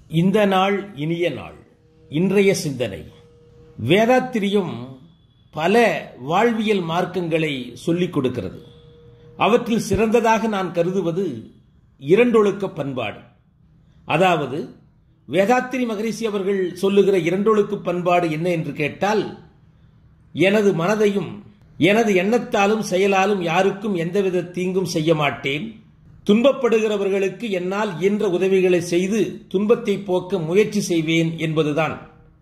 இந்த நாள் இனிய நாள் இன்றைய சிந்தனை வேதாத்திரியம் பல வாழ்வியல் மார்க்கங்களை சொல்லிக் கொடுக்கிறது அவற்றில் சிறந்ததாக நான் கருதுவது இரண்டொழுக்க பண்பாடு அதாவது வேதாத்திரி மகரிஷி அவர்கள் சொல்லுகிற இரண்டொழுக்கு பண்பாடு என்ன என்று கேட்டால் எனது மனதையும் எனது எண்ணத்தாலும் செயலாலும் யாருக்கும் எந்தவித தீங்கும் செய்ய மாட்டேன் துன்பப்படுகிறவர்களுக்கு என்னால் இயன்ற உதவிகளை செய்து துன்பத்தை போக்க முயற்சி செய்வேன் என்பதுதான்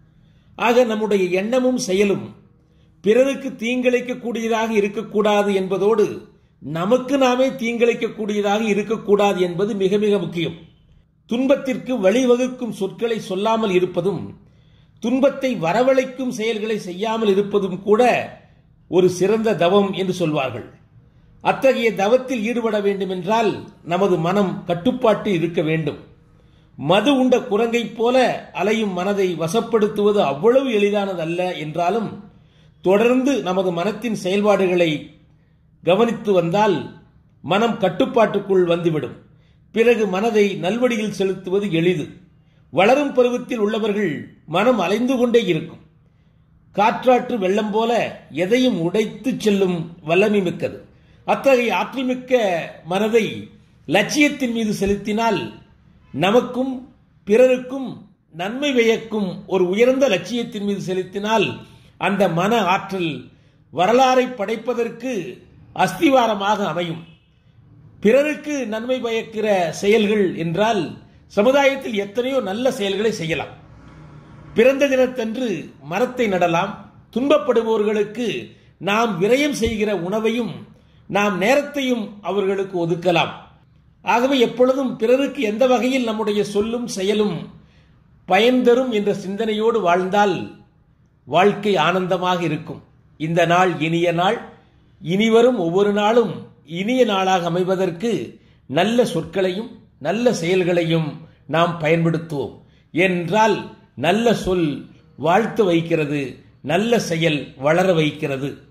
ஆக நம்முடைய எண்ணமும் செயலும் பிறருக்கு தீங்கிழைக்கக்கூடியதாக இருக்கக்கூடாது என்பதோடு நமக்கு நாமே தீங்கிழைக்கக்கூடியதாக இருக்கக்கூடாது என்பது மிக மிக முக்கியம் துன்பத்திற்கு வழிவகுக்கும் சொற்களை சொல்லாமல் இருப்பதும் துன்பத்தை வரவழைக்கும் செயல்களை செய்யாமல் இருப்பதும் கூட ஒரு சிறந்த தவம் என்று சொல்வார்கள் அத்தகைய தவத்தில் ஈடுபட வேண்டும் என்றால் நமது மனம் கட்டுப்பாட்டு இருக்க வேண்டும் மது உண்ட குரங்கைப் போல அலையும் மனதை வசப்படுத்துவது அவ்வளவு எளிதானதல்ல என்றாலும் தொடர்ந்து நமது மனத்தின் செயல்பாடுகளை கவனித்து வந்தால் மனம் கட்டுப்பாட்டுக்குள் வந்துவிடும் பிறகு மனதை நல்வழியில் செலுத்துவது எளிது வளரும் பருவத்தில் உள்ளவர்கள் மனம் அலைந்து கொண்டே இருக்கும் காற்றாற்று வெள்ளம் போல எதையும் உடைத்து செல்லும் வல்லமை மிக்கது அத்தகைய ஆற்றல்மிக்க மனதை லட்சியத்தின் மீது செலுத்தினால் நமக்கும் பிறருக்கும் நன்மை வியக்கும் ஒரு உயர்ந்த லட்சியத்தின் மீது செலுத்தினால் அந்த மன ஆற்றல் வரலாறை படைப்பதற்கு அஸ்திவாரமாக அமையும் பிறருக்கு நன்மை பயக்கிற செயல்கள் என்றால் சமுதாயத்தில் எத்தனையோ நல்ல செயல்களை செய்யலாம் பிறந்த தினத்தன்று மரத்தை நடலாம் துன்பப்படுபவர்களுக்கு நாம் விரயம் செய்கிற உணவையும் நாம் நேரத்தையும் அவர்களுக்கு ஒதுக்கலாம் ஆகவே எப்பொழுதும் பிறருக்கு எந்த வகையில் நம்முடைய சொல்லும் செயலும் பயன் தரும் என்ற சிந்தனையோடு வாழ்ந்தால் வாழ்க்கை ஆனந்தமாக இருக்கும் இந்த நாள் இனிய நாள் இனிவரும் ஒவ்வொரு நாளும் இனிய நாளாக அமைவதற்கு நல்ல சொற்களையும் நல்ல செயல்களையும் நாம் பயன்படுத்துவோம் என்றால் நல்ல சொல் வாழ்த்து வைக்கிறது நல்ல செயல் வளர வைக்கிறது